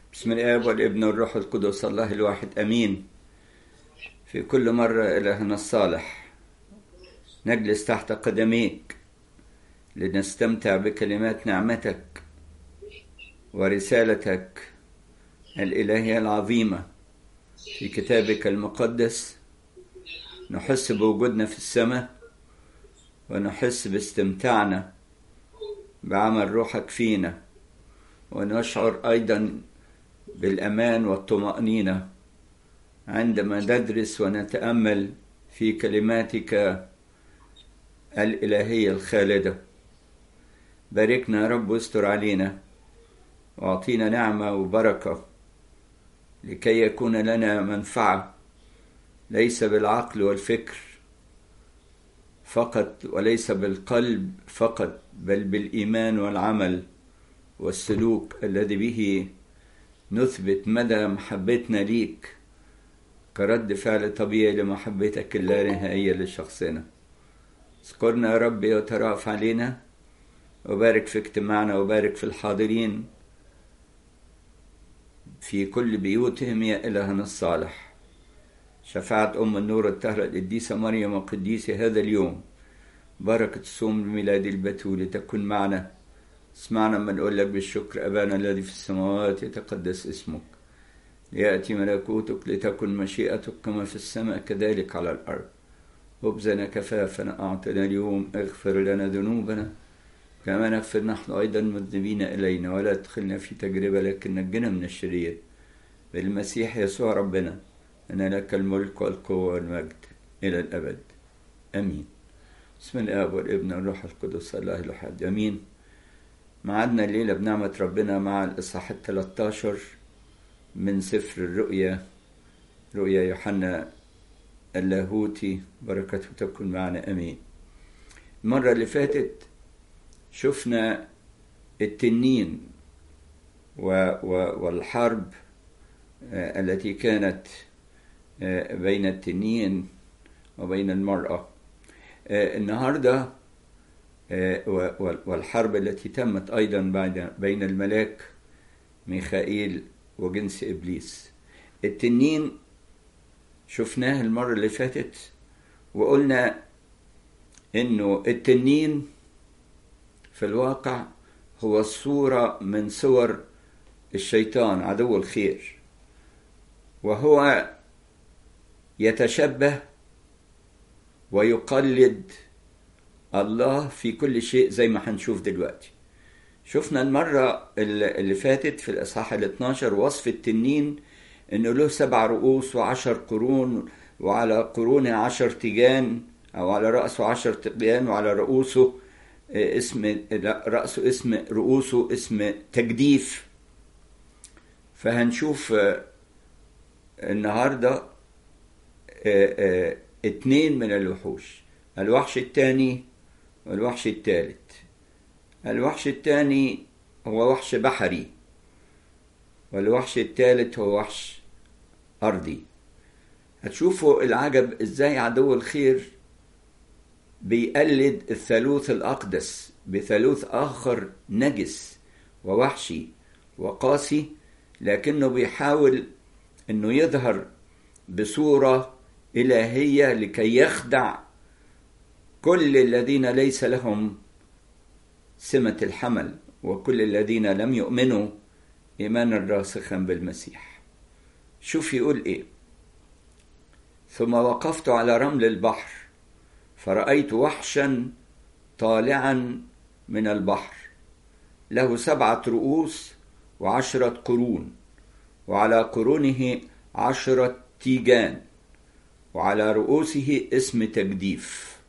بسم الآب والابن والروح القدس الله الواحد أمين في كل مرة إلهنا الصالح نجلس تحت قدميك لنستمتع بكلمات نعمتك ورسالتك الإلهية العظيمة في كتابك المقدس نحس بوجودنا في السماء ونحس باستمتاعنا بعمل روحك فينا ونشعر أيضا بالأمان والطمأنينة عندما ندرس ونتأمل في كلماتك الإلهية الخالدة باركنا يا رب واستر علينا واعطينا نعمة وبركة لكي يكون لنا منفعة ليس بالعقل والفكر فقط وليس بالقلب فقط بل بالإيمان والعمل والسلوك الذي به نثبت مدى محبتنا ليك كرد فعل طبيعي لمحبتك اللانهائية لشخصنا اذكرنا يا رب وترأف علينا وبارك في اجتماعنا وبارك في الحاضرين في كل بيوتهم يا إلهنا الصالح شفاعة أم النور الطاهرة القديسة مريم وقديسة هذا اليوم بركة صوم الميلاد البتول تكون معنا اسمعنا ما نقول لك بالشكر أبانا الذي في السماوات يتقدس اسمك ليأتي ملكوتك لتكن مشيئتك كما في السماء كذلك على الأرض خبزنا كفافنا أعطنا اليوم اغفر لنا ذنوبنا كما نغفر نحن أيضا مذنبين إلينا ولا تدخلنا في تجربة لكن نجنا من الشرير بالمسيح يسوع ربنا أن لك الملك والقوة والمجد إلى الأبد أمين بسم الآب والابن والروح القدس الله الأحد أمين معادنا الليلة بنعمة ربنا مع الإصحاح الثلاثة من سفر الرؤيا رؤيا يوحنا اللاهوتي بركته تكن معنا أمين المرة اللي فاتت شفنا التنين و و والحرب التي كانت بين التنين وبين المرأة النهاردة والحرب التي تمت أيضا بين الملاك ميخائيل وجنس إبليس التنين شفناه المرة اللي فاتت وقلنا إنه التنين في الواقع هو صورة من صور الشيطان عدو الخير وهو يتشبه ويقلد الله في كل شيء زي ما هنشوف دلوقتي شفنا المرة اللي فاتت في الإصحاح ال 12 وصف التنين إنه له سبع رؤوس وعشر قرون وعلى قرونه عشر تيجان أو على رأسه عشر تيجان وعلى رؤوسه اسم رأسه اسم رؤوسه اسم تجديف فهنشوف النهاردة اتنين من الوحوش الوحش الثاني والوحش الثالث الوحش الثاني هو وحش بحري والوحش الثالث هو وحش أرضي هتشوفوا العجب ازاي عدو الخير بيقلد الثالوث الأقدس بثالوث آخر نجس ووحشي وقاسي لكنه بيحاول انه يظهر بصورة إلهية لكي يخدع كل الذين ليس لهم سمة الحمل وكل الذين لم يؤمنوا إيمانا راسخا بالمسيح شوف يقول إيه ثم وقفت على رمل البحر فرأيت وحشا طالعا من البحر له سبعة رؤوس وعشرة قرون وعلى قرونه عشرة تيجان وعلى رؤوسه اسم تجديف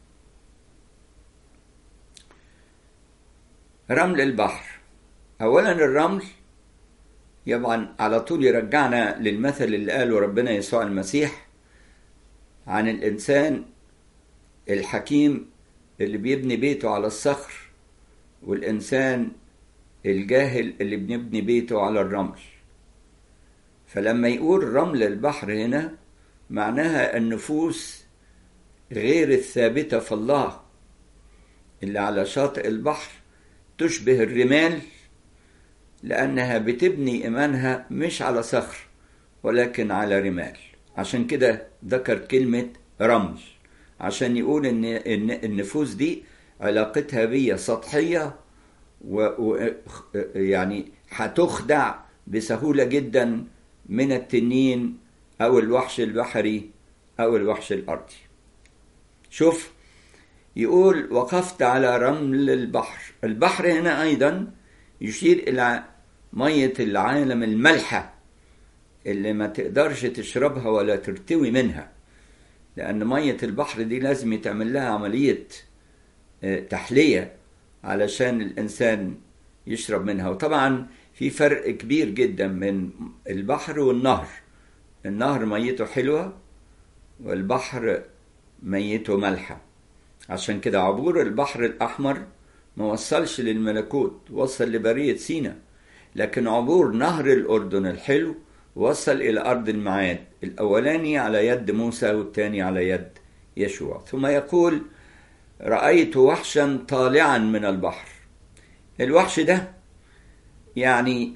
رمل البحر أولا الرمل طبعا على طول يرجعنا للمثل اللي قاله ربنا يسوع المسيح عن الإنسان الحكيم اللي بيبني بيته على الصخر والإنسان الجاهل اللي بنبني بيته على الرمل فلما يقول رمل البحر هنا معناها النفوس غير الثابتة في الله اللي على شاطئ البحر تشبه الرمال لأنها بتبني إيمانها مش على صخر ولكن على رمال عشان كده ذكر كلمة رمل عشان يقول إن إن النفوس دي علاقتها بيا سطحية و, و يعني هتخدع بسهولة جدا من التنين أو الوحش البحري أو الوحش الأرضي شوف يقول وقفت على رمل البحر البحر هنا أيضا يشير إلى مية العالم الملحة اللي ما تقدرش تشربها ولا ترتوي منها لأن مية البحر دي لازم يتعمل لها عملية تحلية علشان الإنسان يشرب منها وطبعا في فرق كبير جدا من البحر والنهر النهر ميته حلوة والبحر ميته مالحة عشان كده عبور البحر الأحمر ما وصلش للملكوت وصل لبرية سينا لكن عبور نهر الأردن الحلو وصل إلى أرض المعاد الأولاني على يد موسى والثاني على يد يشوع ثم يقول رأيت وحشا طالعا من البحر الوحش ده يعني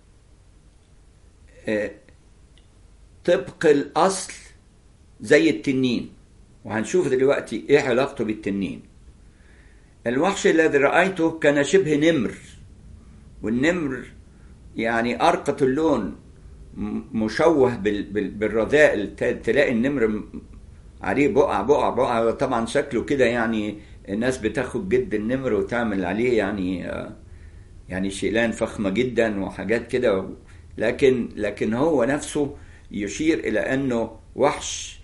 طبق الأصل زي التنين وهنشوف دلوقتي ايه علاقته بالتنين الوحش الذي رأيته كان شبه نمر والنمر يعني أرقة اللون مشوه بالرذائل تلاقي النمر عليه بقع بقع بقع طبعا شكله كده يعني الناس بتاخد جد النمر وتعمل عليه يعني يعني شيلان فخمة جدا وحاجات كده لكن لكن هو نفسه يشير إلى أنه وحش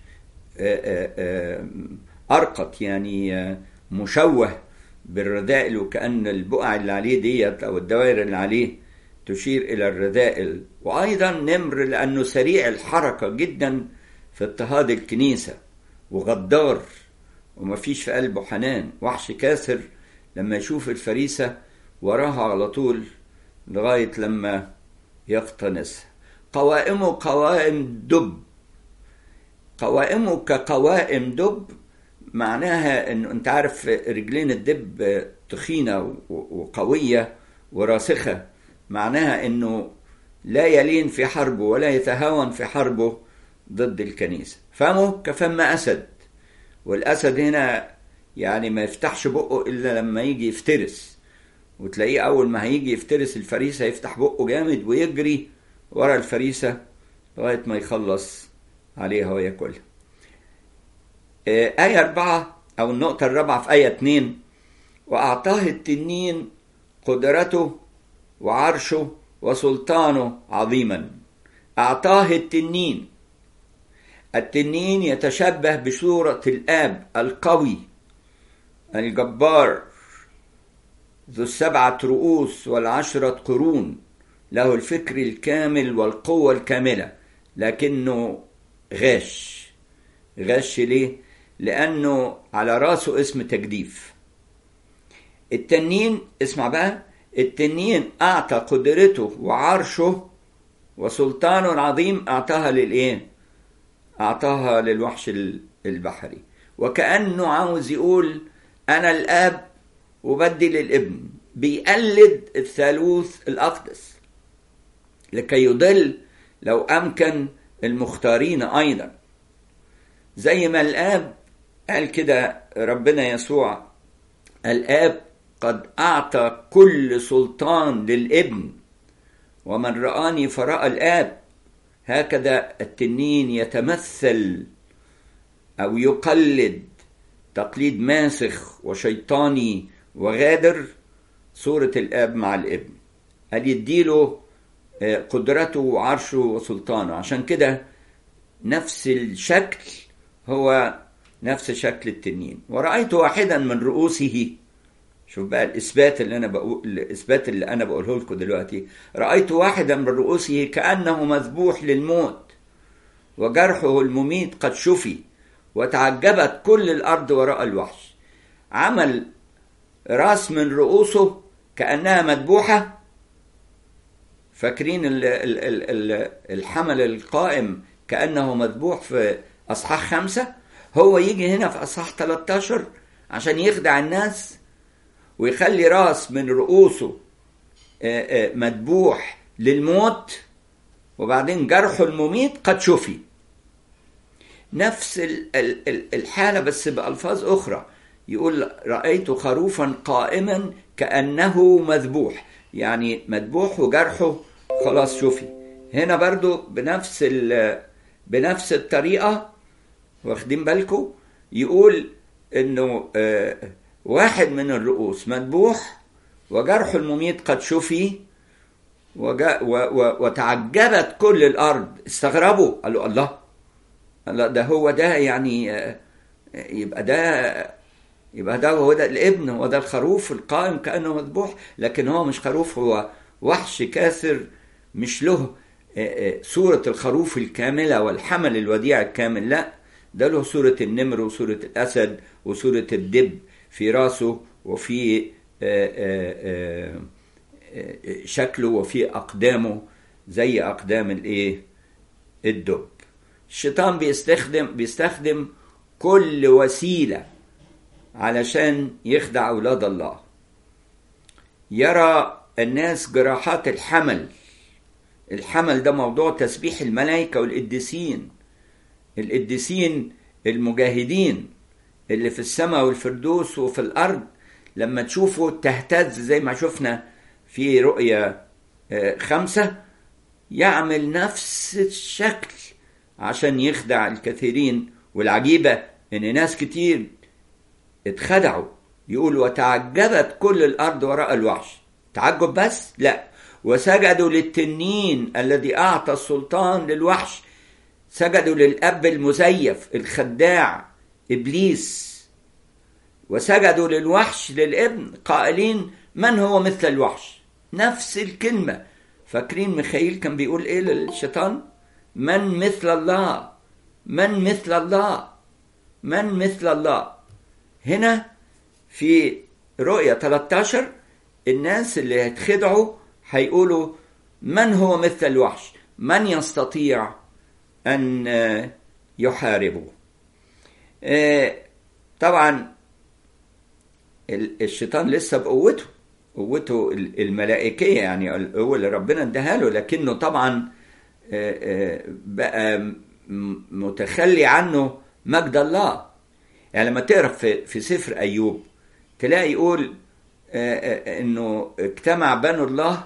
أرقط يعني مشوه بالرذائل وكأن البقع اللي عليه ديت أو الدوائر اللي عليه تشير إلى الرذائل وأيضا نمر لأنه سريع الحركة جدا في اضطهاد الكنيسة وغدار ومفيش في قلبه حنان وحش كاسر لما يشوف الفريسة وراها على طول لغاية لما يقتنصها قوائمه قوائم دب قوائمه كقوائم دب معناها انه انت عارف رجلين الدب تخينه وقويه وراسخه معناها انه لا يلين في حربه ولا يتهاون في حربه ضد الكنيسه فمه كفم اسد والاسد هنا يعني ما يفتحش بقه الا لما يجي يفترس وتلاقيه اول ما هيجي يفترس الفريسه يفتح بقه جامد ويجري ورا الفريسه لغايه ما يخلص عليها وياكلها آية أربعة أو النقطة الرابعة في آية اتنين وأعطاه التنين قدرته وعرشه وسلطانه عظيما أعطاه التنين التنين يتشبه بصورة الآب القوي الجبار ذو السبعة رؤوس والعشرة قرون له الفكر الكامل والقوة الكاملة لكنه غاش غاش ليه؟ لأنه على راسه اسم تجديف التنين اسمع بقى التنين أعطى قدرته وعرشه وسلطانه العظيم أعطاها للإيه؟ أعطاها للوحش البحري وكأنه عاوز يقول أنا الآب وبدي للابن بيقلد الثالوث الأقدس لكي يضل لو أمكن المختارين أيضا زي ما الآب قال كده ربنا يسوع الآب قد أعطى كل سلطان للابن ومن رآني فرأى الآب هكذا التنين يتمثل أو يقلد تقليد ماسخ وشيطاني وغادر صورة الآب مع الابن قال يديله قدرته وعرشه وسلطانه عشان كده نفس الشكل هو نفس شكل التنين ورأيت واحدا من رؤوسه شوف بقى الإثبات اللي أنا بقول الإثبات اللي أنا بقوله لكم دلوقتي رأيت واحدا من رؤوسه كأنه مذبوح للموت وجرحه المميت قد شفي وتعجبت كل الأرض وراء الوحش عمل راس من رؤوسه كأنها مذبوحة فاكرين الحمل القائم كأنه مذبوح في أصحاح خمسة هو يجي هنا في أصحاح 13 عشان يخدع الناس ويخلي راس من رؤوسه مذبوح للموت وبعدين جرحه المميت قد شفي نفس الحالة بس بألفاظ أخرى يقول رأيت خروفا قائما كأنه مذبوح يعني مذبوح وجرحه خلاص شفي هنا برضو بنفس بنفس الطريقة واخدين بالكم يقول انه واحد من الرؤوس مذبوح وجرح المميت قد شفي وتعجبت كل الارض استغربوا قالوا الله الله ده هو ده يعني يبقى ده يبقى ده هو ده الابن هو ده الخروف القائم كانه مذبوح لكن هو مش خروف هو وحش كاسر مش له صورة الخروف الكاملة والحمل الوديع الكامل لا ده له صورة النمر وصورة الأسد وصورة الدب في راسه وفي شكله وفي أقدامه زي أقدام الإيه الدب الشيطان بيستخدم بيستخدم كل وسيلة علشان يخدع أولاد الله يرى الناس جراحات الحمل الحمل ده موضوع تسبيح الملائكة والقديسين القديسين المجاهدين اللي في السماء والفردوس وفي الأرض لما تشوفوا تهتز زي ما شفنا في رؤية خمسة يعمل نفس الشكل عشان يخدع الكثيرين والعجيبة إن ناس كتير اتخدعوا يقول وتعجبت كل الأرض وراء الوحش تعجب بس؟ لا وسجدوا للتنين الذي أعطى السلطان للوحش سجدوا للأب المزيف الخداع إبليس وسجدوا للوحش للابن قائلين من هو مثل الوحش نفس الكلمة فاكرين ميخائيل كان بيقول ايه للشيطان من مثل الله من مثل الله من مثل الله هنا في رؤية 13 الناس اللي هيتخدعوا هيقولوا من هو مثل الوحش من يستطيع أن يحاربه طبعا الشيطان لسه بقوته قوته الملائكية يعني القوة اللي ربنا اداها له لكنه طبعا بقى متخلي عنه مجد الله يعني لما تقرا في, في سفر ايوب تلاقي يقول انه اجتمع بنو الله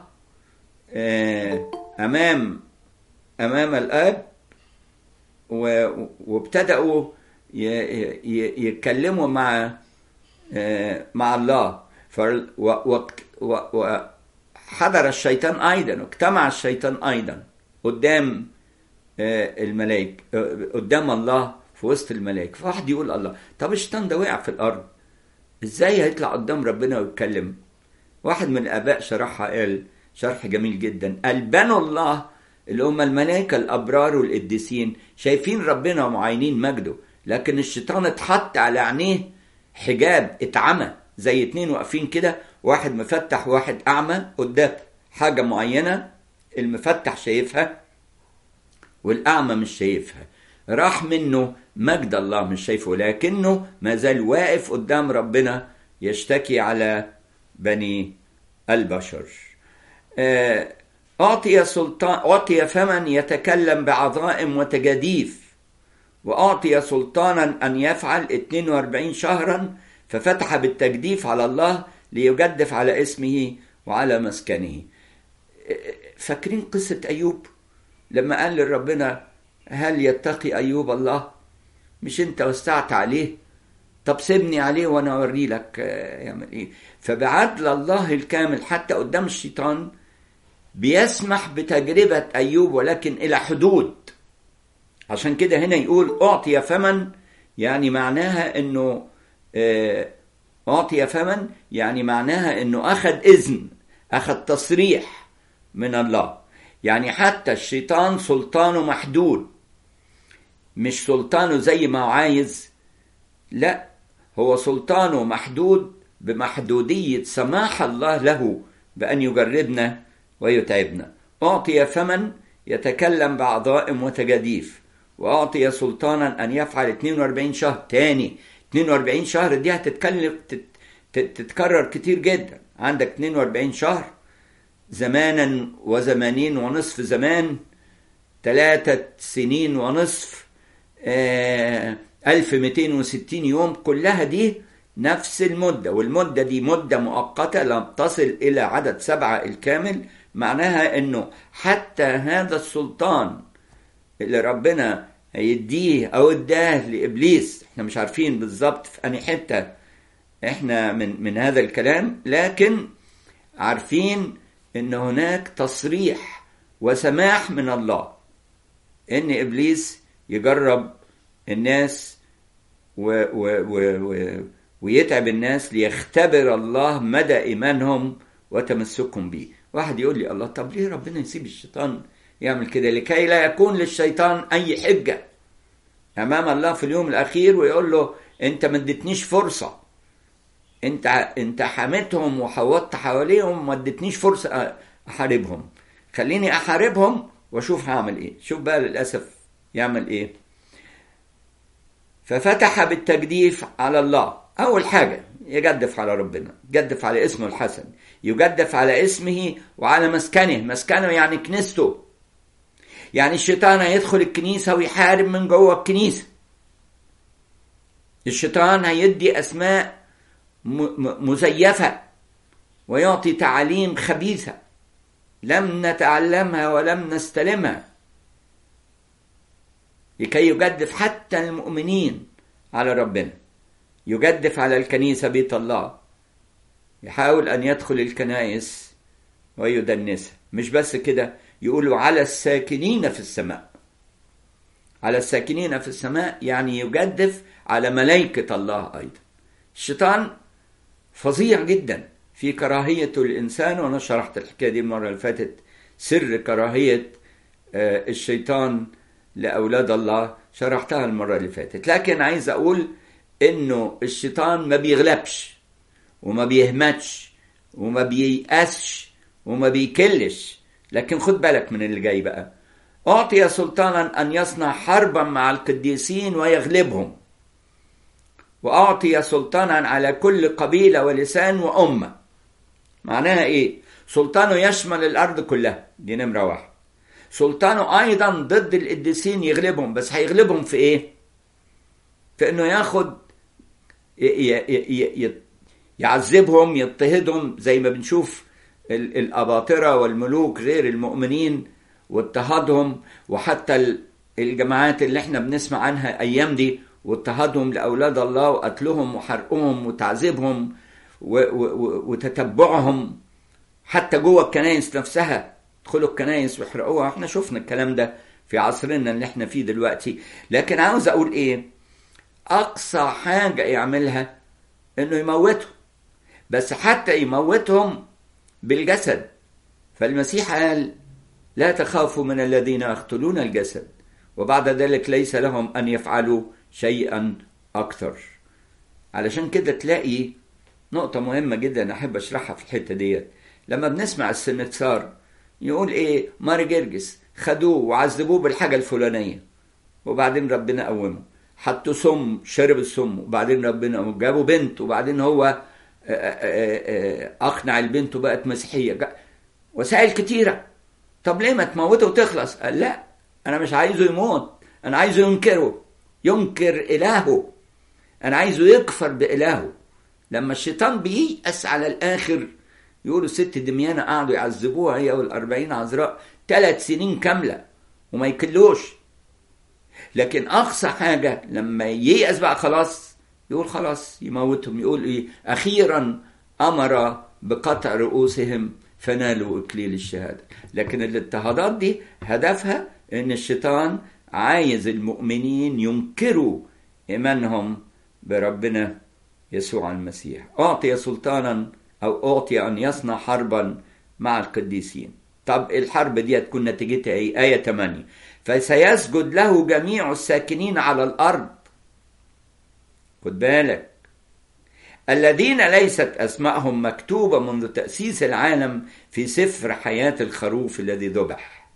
امام امام الاب وابتدأوا يتكلموا مع مع الله وحضر الشيطان ايضا واجتمع الشيطان ايضا قدام الملائكه قدام الله في وسط الملائكه فواحد يقول الله طب الشيطان ده وقع في الارض ازاي هيطلع قدام ربنا ويتكلم واحد من الاباء شرحها قال شرح جميل جدا قال بنو الله اللي هم الملائكة الأبرار والقديسين شايفين ربنا ومعاينين مجده لكن الشيطان اتحط على عينيه حجاب اتعمى زي اتنين واقفين كده واحد مفتح وواحد أعمى قدام حاجة معينة المفتح شايفها والأعمى مش شايفها راح منه مجد الله مش شايفه لكنه ما زال واقف قدام ربنا يشتكي على بني البشر أعطي سلطان أعطي فمن يتكلم بعظائم وتجاديف وأعطي سلطانا أن يفعل 42 شهرا ففتح بالتجديف على الله ليجدف على اسمه وعلى مسكنه فاكرين قصة أيوب لما قال لربنا هل يتقي أيوب الله مش أنت وسعت عليه طب سيبني عليه وأنا أوري لك يعمل إيه فبعدل الله الكامل حتى قدام الشيطان بيسمح بتجربة أيوب ولكن إلى حدود عشان كده هنا يقول أعطي فمن يعني معناها أنه أعطي فمن يعني معناها أنه أخذ إذن أخذ تصريح من الله يعني حتى الشيطان سلطانه محدود مش سلطانه زي ما عايز لا هو سلطانه محدود بمحدودية سماح الله له بأن يجربنا ويتعبنا أعطي فمن يتكلم بعظائم وتجاديف وأعطي سلطانا أن يفعل 42 شهر تاني 42 شهر دي هتتكلم تتكرر كتير جدا عندك 42 شهر زمانا وزمانين ونصف زمان ثلاثة سنين ونصف آه 1260 يوم كلها دي نفس المدة والمدة دي مدة مؤقتة لم تصل إلى عدد سبعة الكامل معناها أنه حتى هذا السلطان اللي ربنا هيديه أو اداه لإبليس احنا مش عارفين بالظبط في أنهي حتة احنا من من هذا الكلام لكن عارفين ان هناك تصريح وسماح من الله ان ابليس يجرب الناس و و و و ويتعب الناس ليختبر الله مدى ايمانهم وتمسكهم به واحد يقول لي الله طب ليه ربنا يسيب الشيطان يعمل كده لكي لا يكون للشيطان اي حجه امام الله في اليوم الاخير ويقول له انت ما اديتنيش فرصه انت انت حميتهم وحوطت حواليهم وما اديتنيش فرصه احاربهم خليني احاربهم واشوف هعمل ايه شوف بقى للاسف يعمل ايه ففتح بالتجديف على الله اول حاجه يجدف على ربنا يجدف على اسمه الحسن يجدف على اسمه وعلى مسكنه مسكنه يعني كنيسته يعني الشيطان هيدخل الكنيسه ويحارب من جوه الكنيسه الشيطان هيدي اسماء مزيفه ويعطي تعاليم خبيثه لم نتعلمها ولم نستلمها لكي يجدف حتى المؤمنين على ربنا يجدف على الكنيسة بيت الله يحاول أن يدخل الكنائس ويدنسها مش بس كده يقولوا على الساكنين في السماء على الساكنين في السماء يعني يجدف على ملائكة الله أيضا الشيطان فظيع جدا في كراهيته الإنسان وأنا شرحت الحكاية دي المرة اللي فاتت سر كراهية الشيطان لأولاد الله شرحتها المرة اللي فاتت لكن عايز أقول إنه الشيطان ما بيغلبش وما بيهمتش وما بييأسش وما بيكلش لكن خد بالك من اللي جاي بقى أعطي سلطانا أن يصنع حربا مع القديسين ويغلبهم وأعطي سلطانا على كل قبيلة ولسان وأمة معناها إيه؟ سلطانه يشمل الأرض كلها دي نمرة واحد سلطانه أيضا ضد القديسين يغلبهم بس هيغلبهم في إيه؟ في إنه ياخد يعذبهم يضطهدهم زي ما بنشوف الأباطرة والملوك غير المؤمنين واضطهادهم وحتى الجماعات اللي احنا بنسمع عنها أيام دي واضطهادهم لأولاد الله وقتلهم وحرقهم وتعذيبهم وتتبعهم حتى جوه الكنائس نفسها يدخلوا الكنائس ويحرقوها احنا شفنا الكلام ده في عصرنا اللي احنا فيه دلوقتي لكن عاوز اقول ايه اقصى حاجه يعملها انه يموتهم بس حتى يموتهم بالجسد فالمسيح قال لا تخافوا من الذين يقتلون الجسد وبعد ذلك ليس لهم ان يفعلوا شيئا اكثر علشان كده تلاقي نقطة مهمة جدا أحب أشرحها في الحتة ديت لما بنسمع السنكسار يقول إيه ماري جرجس خدوه وعذبوه بالحاجة الفلانية وبعدين ربنا قومه حطوا سم شرب السم وبعدين ربنا قومه جابوا بنت وبعدين هو أقنع البنت وبقت مسيحية وسائل كتيرة طب ليه ما تموته وتخلص قال لا أنا مش عايزه يموت أنا عايزه ينكره ينكر إلهه أنا عايزه يكفر بإلهه لما الشيطان بييأس على الآخر يقولوا ست دميانة قعدوا يعذبوها هي والأربعين عذراء ثلاث سنين كاملة وما يكلوش لكن أقصى حاجة لما ييأس بقى خلاص يقول خلاص يموتهم يقول إيه أخيرا أمر بقطع رؤوسهم فنالوا إكليل الشهادة لكن الاضطهادات دي هدفها إن الشيطان عايز المؤمنين ينكروا إيمانهم بربنا يسوع المسيح أعطي سلطانا أو أعطي أن يصنع حربا مع القديسين طب الحرب دي هتكون نتيجتها إيه آية 8 فسيسجد له جميع الساكنين على الأرض خد بالك الذين ليست أسماءهم مكتوبة منذ تأسيس العالم في سفر حياة الخروف الذي ذبح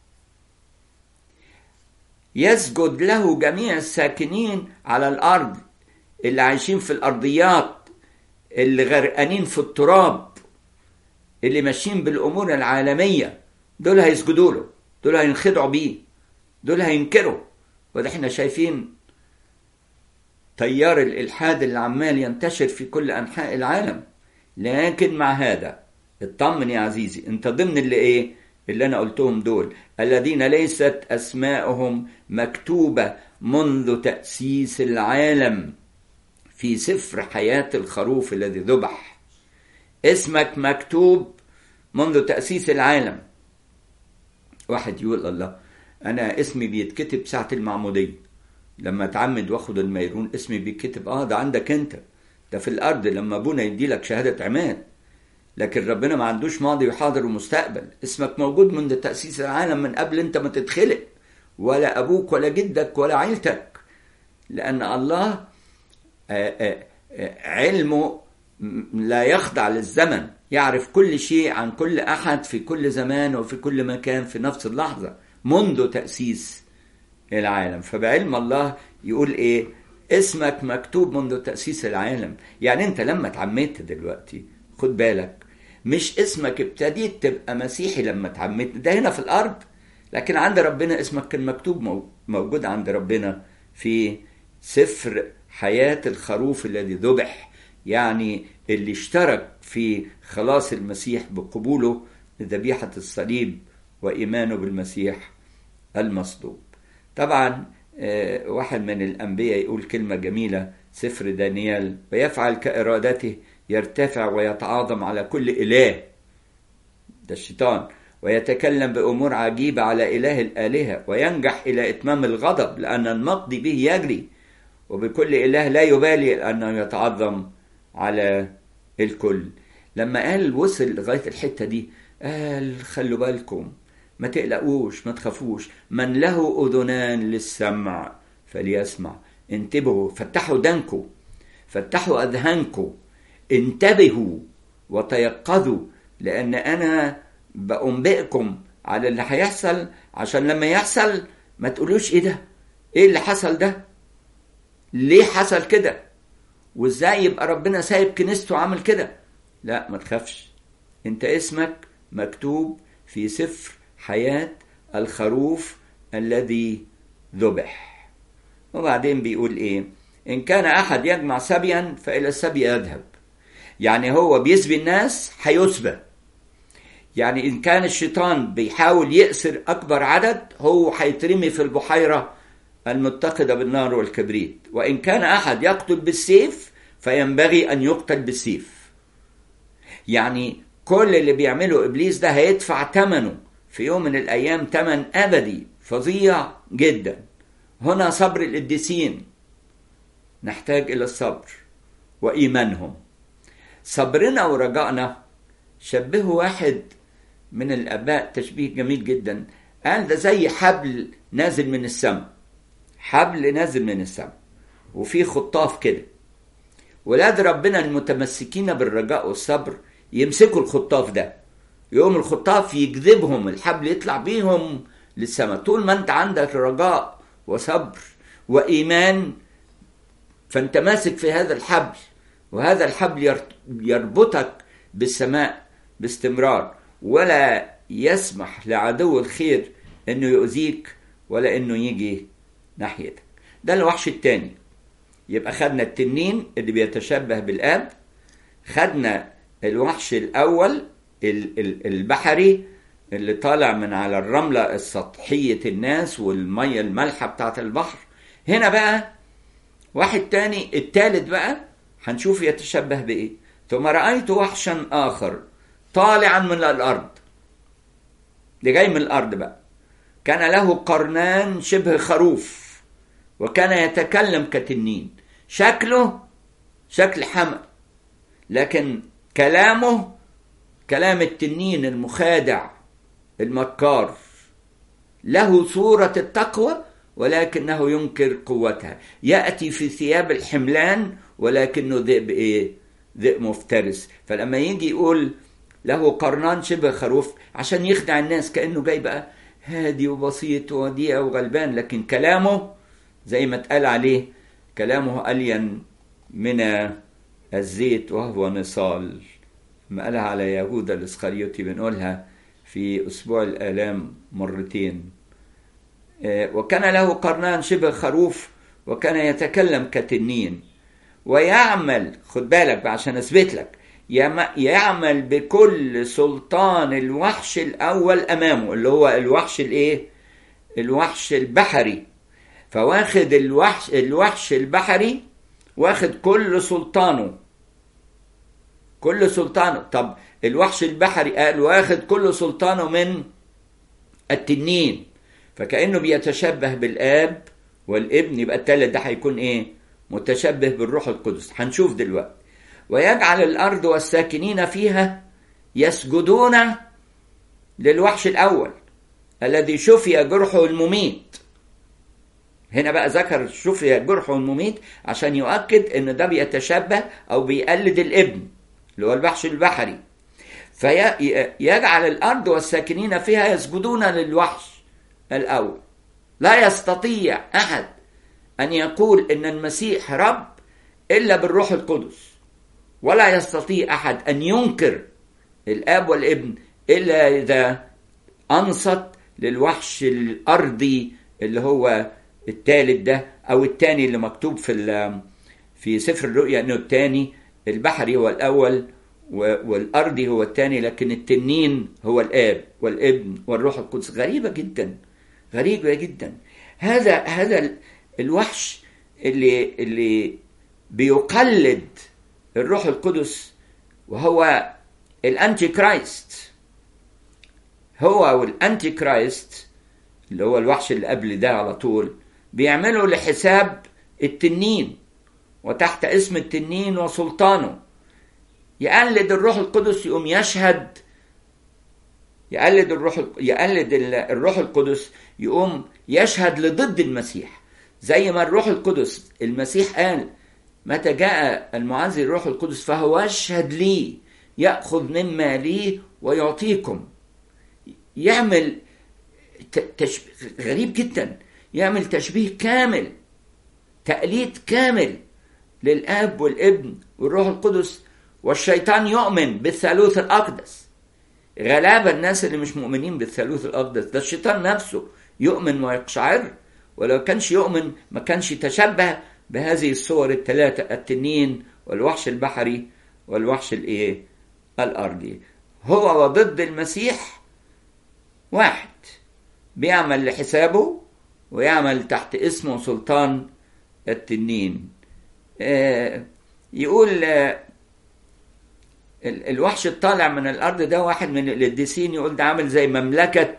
يسجد له جميع الساكنين على الأرض اللي عايشين في الأرضيات اللي غرقانين في التراب اللي ماشيين بالامور العالميه دول هيسجدوا له دول هينخدعوا بيه دول هينكروا وده احنا شايفين تيار الالحاد اللي عمال ينتشر في كل انحاء العالم لكن مع هذا اطمن يا عزيزي انت ضمن اللي ايه اللي انا قلتهم دول الذين ليست اسماءهم مكتوبه منذ تاسيس العالم في سفر حياه الخروف الذي ذبح اسمك مكتوب منذ تاسيس العالم واحد يقول الله انا اسمي بيتكتب ساعه المعموديه لما اتعمد واخد الميرون اسمي بيتكتب اه ده عندك انت ده في الارض لما ابونا يدي لك شهاده عماد لكن ربنا ما عندوش ماضي وحاضر ومستقبل اسمك موجود منذ تاسيس العالم من قبل انت ما تتخلق ولا ابوك ولا جدك ولا عيلتك لان الله علمه لا يخضع للزمن يعرف كل شيء عن كل احد في كل زمان وفي كل مكان في نفس اللحظه منذ تاسيس العالم فبعلم الله يقول ايه اسمك مكتوب منذ تاسيس العالم يعني انت لما اتعمدت دلوقتي خد بالك مش اسمك ابتديت تبقى مسيحي لما اتعمدت ده هنا في الارض لكن عند ربنا اسمك كان مكتوب موجود عند ربنا في سفر حياة الخروف الذي ذبح يعني اللي اشترك في خلاص المسيح بقبوله لذبيحة الصليب وإيمانه بالمسيح المصلوب طبعا واحد من الأنبياء يقول كلمة جميلة سفر دانيال ويفعل كإرادته يرتفع ويتعاظم على كل إله ده الشيطان ويتكلم بأمور عجيبة على إله الآلهة وينجح إلى إتمام الغضب لأن المقضي به يجري وبكل إله لا يبالي أنه يتعظم على الكل لما قال وصل لغاية الحتة دي قال خلوا بالكم ما تقلقوش ما تخافوش من له أذنان للسمع فليسمع انتبهوا فتحوا دنكم فتحوا أذهانكم انتبهوا وتيقظوا لأن أنا بأنبئكم على اللي هيحصل عشان لما يحصل ما تقولوش إيه ده إيه اللي حصل ده ليه حصل كده وإزاي يبقى ربنا سايب كنيسته عامل كده لا ما تخافش انت اسمك مكتوب في سفر حياة الخروف الذي ذبح وبعدين بيقول ايه ان كان احد يجمع سبيا فالى السبي يذهب يعني هو بيسبي الناس هيسبى يعني ان كان الشيطان بيحاول يأسر اكبر عدد هو هيترمي في البحيرة المتقدة بالنار والكبريت وان كان احد يقتل بالسيف فينبغي ان يقتل بالسيف يعني كل اللي بيعمله ابليس ده هيدفع ثمنه في يوم من الايام ثمن ابدي فظيع جدا هنا صبر القديسين نحتاج الى الصبر وايمانهم صبرنا ورجائنا شبهه واحد من الاباء تشبيه جميل جدا قال ده زي حبل نازل من السماء حبل نازل من السماء وفي خطاف كده ولاد ربنا المتمسكين بالرجاء والصبر يمسكوا الخطاف ده يقوم الخطاف يجذبهم الحبل يطلع بيهم للسماء طول ما انت عندك رجاء وصبر وايمان فانت ماسك في هذا الحبل وهذا الحبل يربطك بالسماء باستمرار ولا يسمح لعدو الخير انه يؤذيك ولا انه يجي ناحيتك ده الوحش الثاني يبقى خدنا التنين اللي بيتشبه بالاب خدنا الوحش الاول البحري اللي طالع من على الرملة السطحية الناس والمية المالحة بتاعت البحر هنا بقى واحد تاني التالت بقى هنشوف يتشبه بإيه ثم رأيت وحشا آخر طالعا من الأرض اللي جاي من الأرض بقى كان له قرنان شبه خروف وكان يتكلم كتنين شكله شكل حمل لكن كلامه كلام التنين المخادع المكار له صورة التقوى ولكنه ينكر قوتها يأتي في ثياب الحملان ولكنه ذئب إيه ذئب مفترس فلما يجي يقول له قرنان شبه خروف عشان يخدع الناس كأنه جاي بقى هادي وبسيط وديع وغلبان لكن كلامه زي ما اتقال عليه كلامه ألين من الزيت وهو نصال ما قالها على يهوذا الاسخريوطي بنقولها في اسبوع الالام مرتين وكان له قرنان شبه خروف وكان يتكلم كتنين ويعمل خد بالك بقى عشان اثبت لك يعمل بكل سلطان الوحش الاول امامه اللي هو الوحش الايه الوحش البحري فواخد الوحش الوحش البحري واخد كل سلطانه كل سلطانه طب الوحش البحري قال واخد كل سلطانه من التنين فكأنه بيتشبه بالآب والابن يبقى التالت ده هيكون ايه متشبه بالروح القدس هنشوف دلوقتي ويجعل الأرض والساكنين فيها يسجدون للوحش الأول الذي شفي جرحه المميت هنا بقى ذكر شفي جرحه المميت عشان يؤكد ان ده بيتشبه او بيقلد الابن اللي هو الوحش البحري فيجعل الارض والساكنين فيها يسجدون للوحش الاول لا يستطيع احد ان يقول ان المسيح رب الا بالروح القدس ولا يستطيع احد ان ينكر الاب والابن الا اذا انصت للوحش الارضي اللي هو الثالث ده او الثاني اللي مكتوب في في سفر الرؤيا انه الثاني البحري هو الاول والارضي هو الثاني لكن التنين هو الاب والابن والروح القدس غريبه جدا غريبه جدا هذا هذا الوحش اللي اللي بيقلد الروح القدس وهو الانتي كرايست هو والانتي كرايست اللي هو الوحش اللي قبل ده على طول بيعملوا لحساب التنين وتحت اسم التنين وسلطانه يقلد الروح القدس يقوم يشهد يقلد الروح يقلد الروح القدس يقوم يشهد لضد المسيح زي ما الروح القدس المسيح قال متى جاء المعزي الروح القدس فهو يشهد لي ياخذ مما لي ويعطيكم يعمل تشبيه غريب جدا يعمل تشبيه كامل تقليد كامل للاب والابن والروح القدس والشيطان يؤمن بالثالوث الاقدس غلابة الناس اللي مش مؤمنين بالثالوث الاقدس ده الشيطان نفسه يؤمن ويقشعر ولو كانش يؤمن ما كانش يتشبه بهذه الصور الثلاثة التنين والوحش البحري والوحش الايه الارضي هو وضد المسيح واحد بيعمل لحسابه ويعمل تحت اسمه سلطان التنين آه يقول آه الوحش الطالع من الارض ده واحد من القديسين يقول ده عامل زي مملكه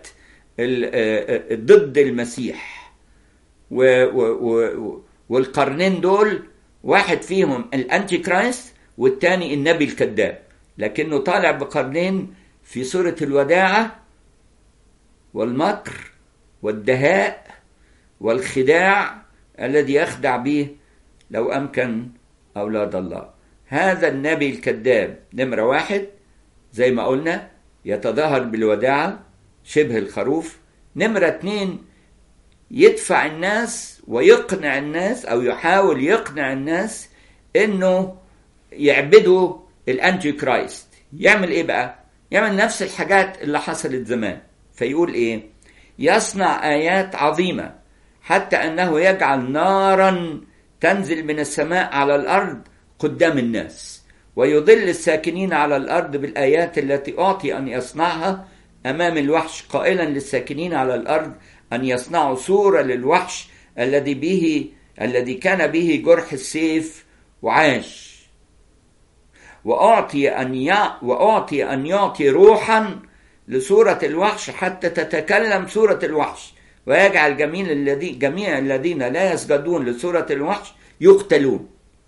ضد المسيح و و والقرنين دول واحد فيهم الانتي كرايست والتاني النبي الكذاب لكنه طالع بقرنين في صوره الوداعه والمكر والدهاء والخداع الذي يخدع به لو امكن اولاد الله هذا النبي الكذاب نمرة واحد زي ما قلنا يتظاهر بالوداعة شبه الخروف نمرة اتنين يدفع الناس ويقنع الناس أو يحاول يقنع الناس إنه يعبدوا الأنتي كرايست يعمل إيه بقى؟ يعمل نفس الحاجات اللي حصلت زمان فيقول إيه؟ يصنع آيات عظيمة حتى أنه يجعل نارا تنزل من السماء على الأرض قدام الناس ويضل الساكنين على الارض بالايات التي اعطي ان يصنعها امام الوحش قائلا للساكنين على الارض ان يصنعوا صوره للوحش الذي به الذي كان به جرح السيف وعاش واعطي ان يع... واعطي ان يعطي روحا لصوره الوحش حتى تتكلم صوره الوحش ويجعل جميع الذين جميع الذين لا يسجدون لصوره الوحش يقتلون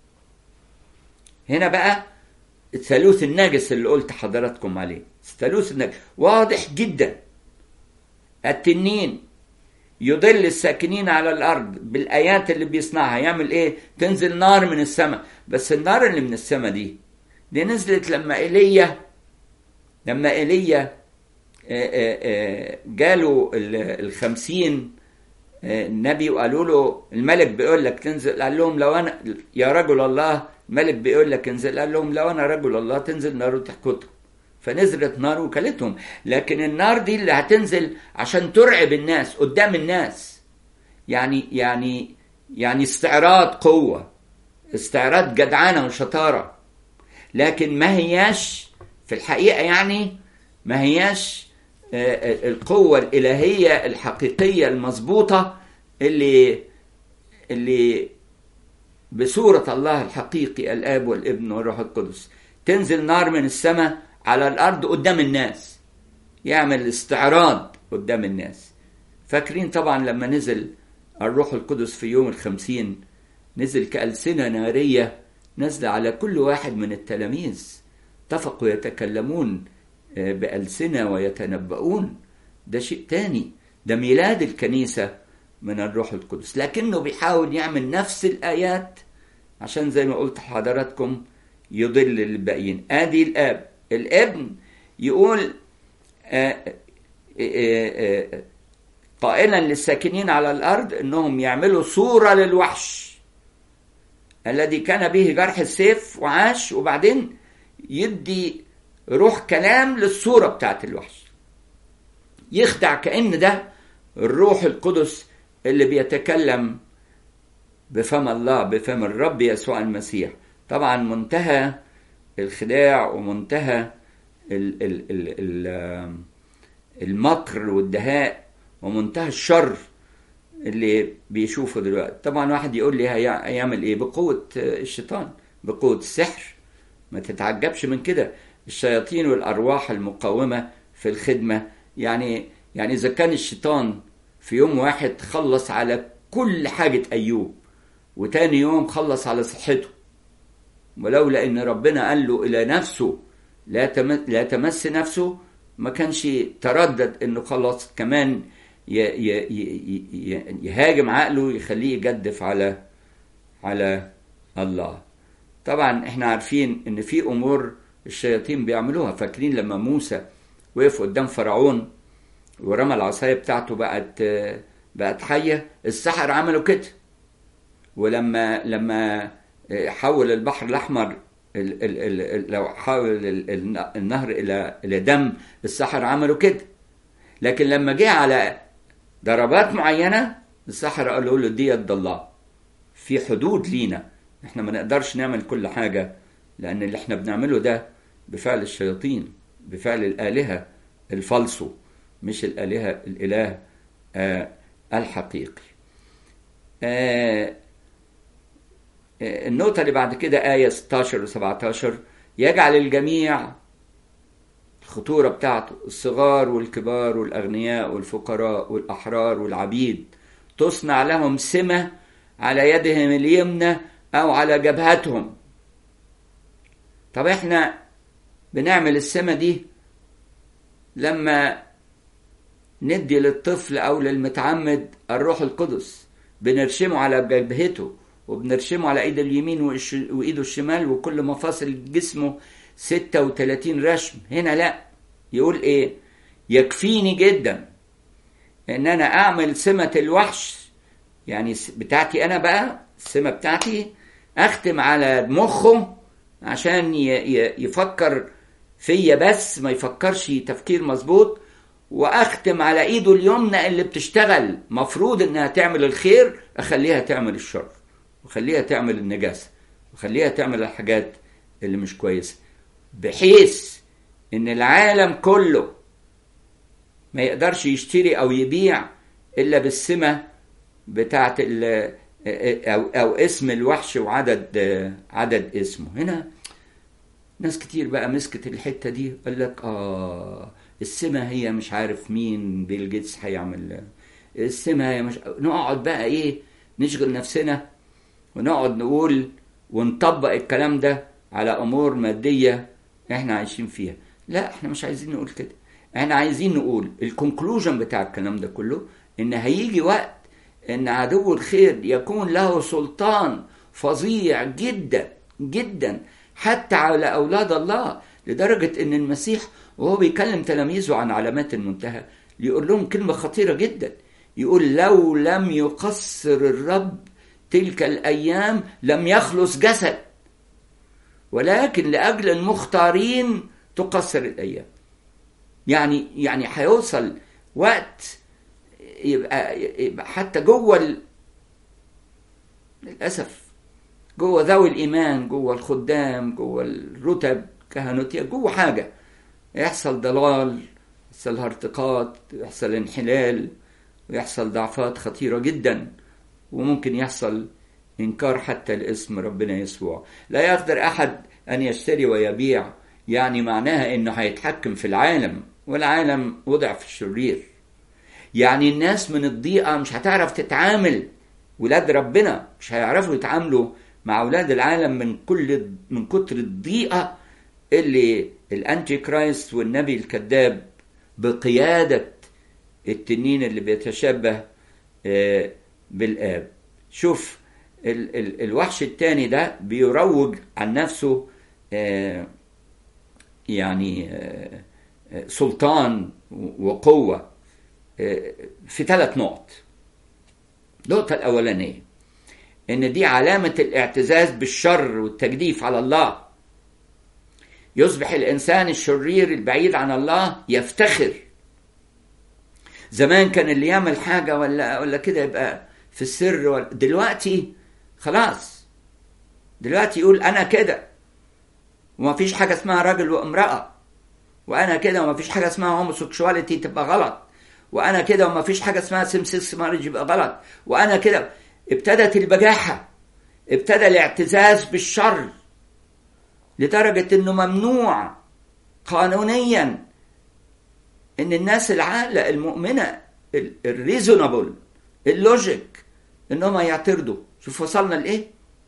هنا بقى الثالوث النجس اللي قلت حضراتكم عليه الثالوث النجس واضح جدا التنين يضل الساكنين على الارض بالايات اللي بيصنعها يعمل ايه تنزل نار من السماء بس النار اللي من السماء دي دي نزلت لما ايليا لما ايليا جاله الخمسين النبي وقالوا له الملك بيقول لك تنزل قال لهم لو انا يا رجل الله الملك بيقول لك انزل قال لهم لو انا رجل الله تنزل نار وتحكتهم فنزلت نار وكلتهم لكن النار دي اللي هتنزل عشان ترعب الناس قدام الناس يعني يعني يعني استعراض قوة استعراض جدعانة وشطارة لكن ما هياش في الحقيقة يعني ما هياش القوة الإلهية الحقيقية المظبوطة اللي اللي بصورة الله الحقيقي الآب والابن والروح القدس تنزل نار من السماء على الأرض قدام الناس يعمل استعراض قدام الناس فاكرين طبعا لما نزل الروح القدس في يوم الخمسين نزل كألسنة نارية نزل على كل واحد من التلاميذ اتفقوا يتكلمون بألسنة ويتنبؤون ده شيء تاني ده ميلاد الكنيسة من الروح القدس لكنه بيحاول يعمل نفس الآيات عشان زي ما قلت لحضراتكم يضل الباقيين ادي الاب الابن يقول آآ آآ قائلا للساكنين على الارض انهم يعملوا صوره للوحش الذي كان به جرح السيف وعاش وبعدين يدي روح كلام للصوره بتاعت الوحش يخدع كان ده الروح القدس اللي بيتكلم بفم الله بفم الرب يسوع المسيح طبعا منتهى الخداع ومنتهى ال ال ال ال المكر والدهاء ومنتهى الشر اللي بيشوفه دلوقتي طبعا واحد يقول لي هيعمل ايه بقوة الشيطان بقوة السحر ما تتعجبش من كده الشياطين والأرواح المقاومة في الخدمة يعني يعني إذا كان الشيطان في يوم واحد خلص على كل حاجة أيوب وتاني يوم خلص على صحته ولولا ان ربنا قال له الى نفسه لا تمس, لا تمس نفسه ما كانش تردد انه خلاص كمان يهاجم عقله يخليه يجدف على على الله طبعا احنا عارفين ان في امور الشياطين بيعملوها فاكرين لما موسى وقف قدام فرعون ورمى العصايه بتاعته بقت بقت حيه السحر عملوا كده ولما لما حول البحر الاحمر ال ال ال لو حول ال النهر الى الى دم السحر عملوا كده لكن لما جه على ضربات معينه السحر قالوا له دي يد الله في حدود لينا احنا ما نقدرش نعمل كل حاجه لان اللي احنا بنعمله ده بفعل الشياطين بفعل الالهه الفالصو مش الالهه الاله آه الحقيقي آه النقطة اللي بعد كده آية 16 و 17 يجعل الجميع الخطورة بتاعته الصغار والكبار والأغنياء والفقراء والأحرار والعبيد تصنع لهم سمة على يدهم اليمنى أو على جبهتهم طب احنا بنعمل السمة دي لما ندي للطفل أو للمتعمد الروح القدس بنرشمه على جبهته وبنرشمه على ايده اليمين وايده الشمال وكل مفاصل جسمه 36 رشم هنا لا يقول ايه يكفيني جدا ان انا اعمل سمة الوحش يعني بتاعتي انا بقى السمة بتاعتي اختم على مخه عشان يفكر فيا بس ما يفكرش تفكير مظبوط واختم على ايده اليمنى اللي بتشتغل مفروض انها تعمل الخير اخليها تعمل الشر وخليها تعمل النجاسة وخليها تعمل الحاجات اللي مش كويسة بحيث ان العالم كله ما يقدرش يشتري او يبيع الا بالسمة بتاعت او او اسم الوحش وعدد عدد اسمه هنا ناس كتير بقى مسكت الحتة دي قال لك اه السمة هي مش عارف مين بيل جيتس هيعمل السمة هي مش نقعد بقى ايه نشغل نفسنا ونقعد نقول ونطبق الكلام ده على امور ماديه احنا عايشين فيها لا احنا مش عايزين نقول كده احنا عايزين نقول الكونكلوجن بتاع الكلام ده كله ان هيجي وقت ان عدو الخير يكون له سلطان فظيع جدا جدا حتى على اولاد الله لدرجه ان المسيح وهو بيكلم تلاميذه عن علامات المنتهى يقول لهم كلمه خطيره جدا يقول لو لم يقصر الرب تلك الأيام لم يخلص جسد ولكن لأجل المختارين تقصر الأيام يعني يعني هيوصل وقت يبقى, يبقى حتى جوه ال... للأسف جوه ذوي الإيمان جوه الخدام جوه الرتب كهنوتية جوه حاجة يحصل ضلال يحصل ارتقاط يحصل انحلال ويحصل ضعفات خطيرة جدا وممكن يحصل إنكار حتى لاسم ربنا يسوع لا يقدر أحد أن يشتري ويبيع يعني معناها إنه هيتحكم في العالم والعالم وضع في الشرير يعني الناس من الضيقة مش هتعرف تتعامل ولاد ربنا مش هيعرفوا يتعاملوا مع أولاد العالم من كل من كتر الضيقة اللي الأنتي كرايست والنبي الكذاب بقيادة التنين اللي بيتشبه بالآب شوف ال ال الوحش التاني ده بيروج عن نفسه يعني سلطان وقوة في ثلاث نقط النقطة الأولانية إن دي علامة الاعتزاز بالشر والتجديف على الله يصبح الإنسان الشرير البعيد عن الله يفتخر زمان كان اللي يعمل حاجة ولا ولا كده يبقى في السر ولا دلوقتي خلاص دلوقتي يقول أنا كده وما فيش حاجة اسمها راجل وامرأة وأنا كده وما فيش حاجة اسمها هوموسيكشواليتي تبقى غلط وأنا كده وما فيش حاجة اسمها سيم سيكس مارج يبقى غلط وأنا كده ابتدت البجاحة ابتدى الاعتزاز بالشر لدرجة انه ممنوع قانونيا ان الناس العاقلة المؤمنة الريزونابل اللوجيك انهم يعترضوا شوف وصلنا لايه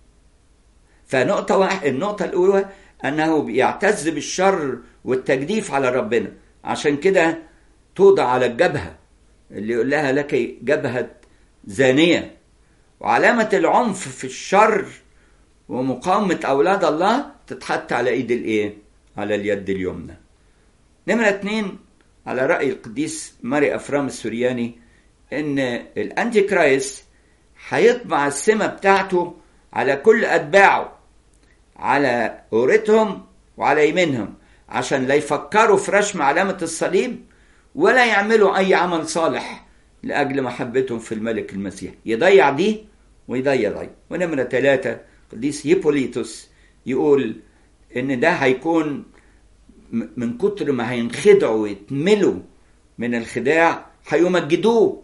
فنقطة واحد النقطة الأولى أنه بيعتز بالشر والتجديف على ربنا عشان كده توضع على الجبهة اللي يقول لها لك جبهة زانية وعلامة العنف في الشر ومقاومة أولاد الله تتحط على إيد الإيه؟ على اليد اليمنى. نمرة اتنين على رأي القديس ماري أفرام السورياني إن الأنتي كرايست هيطبع السمة بتاعته على كل أتباعه على قورتهم وعلى يمينهم عشان لا يفكروا في رسم علامة الصليب ولا يعملوا أي عمل صالح لأجل محبتهم في الملك المسيح يضيع دي ويضيع دي ونمرة ثلاثة قديس هيبوليتوس يقول ان ده هيكون من كتر ما هينخدعوا ويتملوا من الخداع هيمجدوه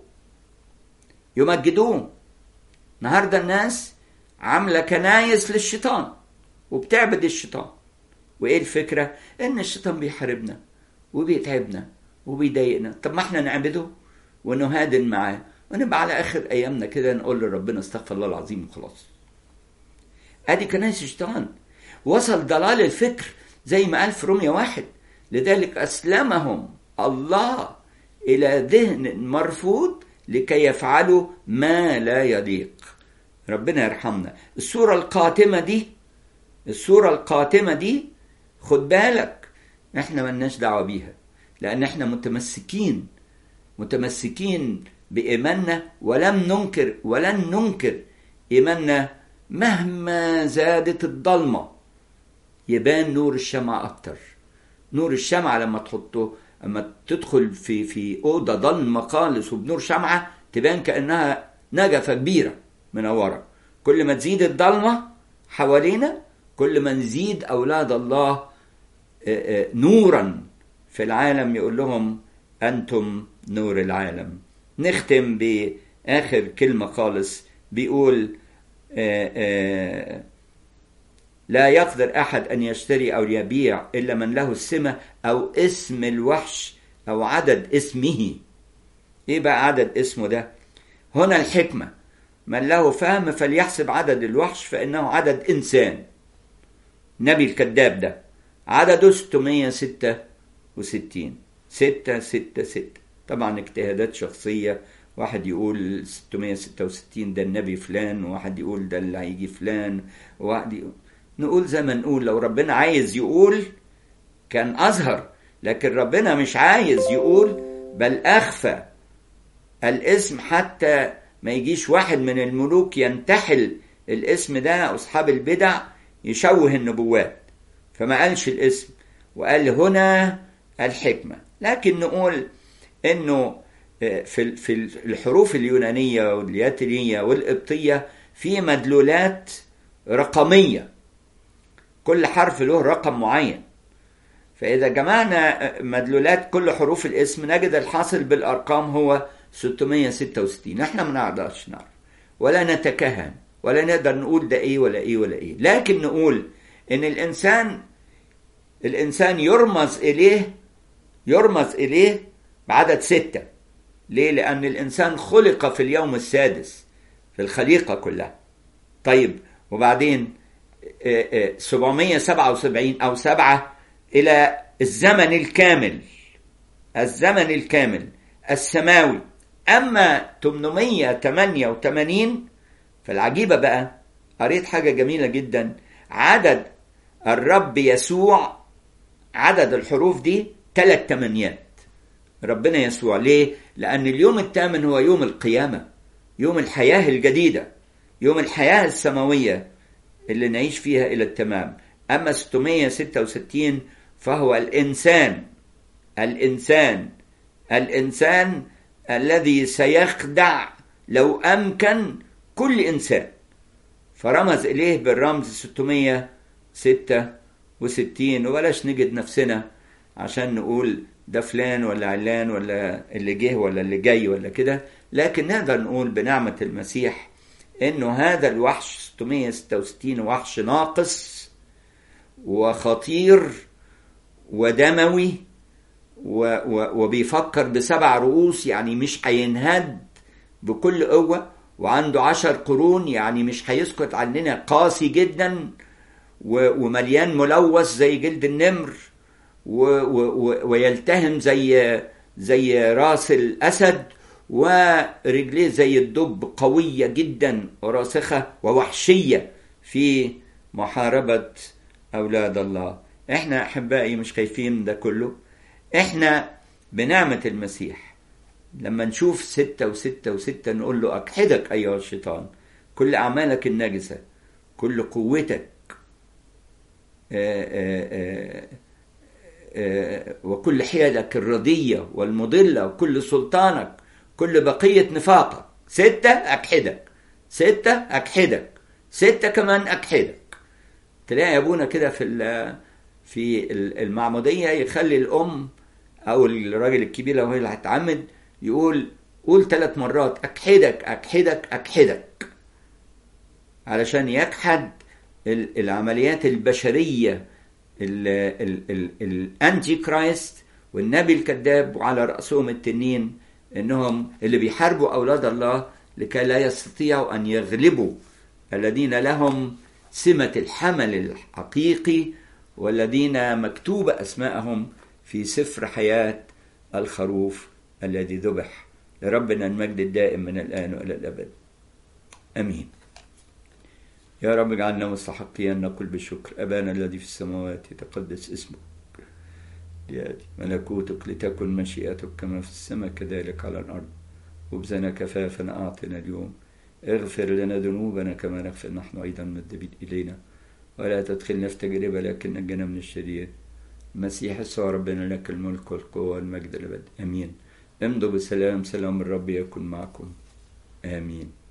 يمجدوه النهارده الناس عامله كنايس للشيطان وبتعبد الشيطان وايه الفكره ان الشيطان بيحاربنا وبيتعبنا وبيضايقنا طب ما احنا نعبده ونهادن معاه ونبقى على اخر ايامنا كده نقول لربنا استغفر الله العظيم وخلاص ادي كنايس الشيطان وصل ضلال الفكر زي ما قال في روميا واحد لذلك اسلمهم الله الى ذهن مرفوض لكي يفعلوا ما لا يليق ربنا يرحمنا الصورة القاتمة دي الصورة القاتمة دي خد بالك احنا ملناش دعوة بيها لان احنا متمسكين متمسكين بإيماننا ولم ننكر ولن ننكر إيماننا مهما زادت الضلمة يبان نور الشمعة أكتر نور الشمعة لما تحطه لما تدخل في في أوضة ضلمة خالص وبنور شمعة تبان كأنها نجفة كبيرة منورة كل ما تزيد الضلمة حوالينا كل ما نزيد أولاد الله نورا في العالم يقول لهم أنتم نور العالم نختم بآخر كلمة خالص بيقول آآ آآ لا يقدر أحد أن يشتري أو يبيع إلا من له السمة أو اسم الوحش أو عدد اسمه إيه بقى عدد اسمه ده هنا الحكمة من له فهم فليحسب عدد الوحش فإنه عدد إنسان نبي الكذاب ده عدده 666 6 6 6 طبعا اجتهادات شخصية واحد يقول 666 ده النبي فلان وواحد يقول ده اللي هيجي فلان وواحد يقول نقول زي ما نقول لو ربنا عايز يقول كان أظهر لكن ربنا مش عايز يقول بل أخفى الاسم حتى ما يجيش واحد من الملوك ينتحل الاسم ده أصحاب البدع يشوه النبوات فما قالش الاسم وقال هنا الحكمة لكن نقول انه في في الحروف اليونانية والياترية والقبطية في مدلولات رقمية كل حرف له رقم معين فإذا جمعنا مدلولات كل حروف الاسم نجد الحاصل بالأرقام هو 666 احنا ما نقدرش نعرف ولا نتكهن ولا نقدر نقول ده ايه ولا ايه ولا ايه لكن نقول ان الانسان الانسان يرمز اليه يرمز اليه بعدد ستة ليه لان الانسان خلق في اليوم السادس في الخليقة كلها طيب وبعدين 777 او سبعة الى الزمن الكامل الزمن الكامل السماوي اما 888 فالعجيبة بقى قريت حاجة جميلة جدا عدد الرب يسوع عدد الحروف دي ثلاث تمانيات ربنا يسوع ليه؟ لأن اليوم الثامن هو يوم القيامة يوم الحياة الجديدة يوم الحياة السماوية اللي نعيش فيها إلى التمام أما 666 فهو الإنسان الإنسان الإنسان الذي سيخدع لو أمكن كل إنسان فرمز إليه بالرمز 666 وبلاش نجد نفسنا عشان نقول ده فلان ولا علان ولا اللي جه ولا اللي جاي ولا كده لكن نقدر نقول بنعمة المسيح إنه هذا الوحش 666 وحش ناقص وخطير ودموي و و وبيفكر بسبع رؤوس يعني مش هينهد بكل قوة وعنده عشر قرون يعني مش هيسكت عننا قاسي جدا ومليان ملوث زي جلد النمر و و ويلتهم زي زي راس الأسد ورجليه زي الدب قوية جدا وراسخة ووحشية في محاربة أولاد الله احنا أحبائي مش خايفين ده كله احنا بنعمة المسيح لما نشوف ستة وستة وستة نقول له أكحدك أيها الشيطان كل أعمالك النجسة كل قوتك آآ آآ آآ وكل حيلك الردية والمضلة وكل سلطانك كل بقية نفاقك ستة أكحدك ستة أكحدك ستة كمان أكحدك تلاقي أبونا كده في في المعمودية يخلي الأم أو الراجل الكبير لو هي اللي هتعمد يقول قول ثلاث مرات أكحدك أكحدك أكحدك علشان يكحد العمليات البشرية الأنتي كرايست والنبي الكذاب وعلى رأسهم التنين إنهم اللي بيحاربوا أولاد الله لكي لا يستطيعوا أن يغلبوا الذين لهم سمة الحمل الحقيقي والذين مكتوب أسماءهم في سفر حياة الخروف الذي ذبح لربنا المجد الدائم من الآن وإلى الأبد أمين يا رب اجعلنا مستحقين نقول بالشكر أبانا الذي في السماوات يتقدس اسمك ليأتي ملكوتك لتكن مشيئتك كما في السماء كذلك على الأرض خبزنا كفافنا أعطنا اليوم اغفر لنا ذنوبنا كما نغفر نحن أيضا مذنبين إلينا ولا تدخلنا في تجربة لكن نجنا من الشرير المسيح يسوع ربنا لك الملك والقوة والمجد الأبد آمين امضوا بسلام سلام الرب يكن معكم آمين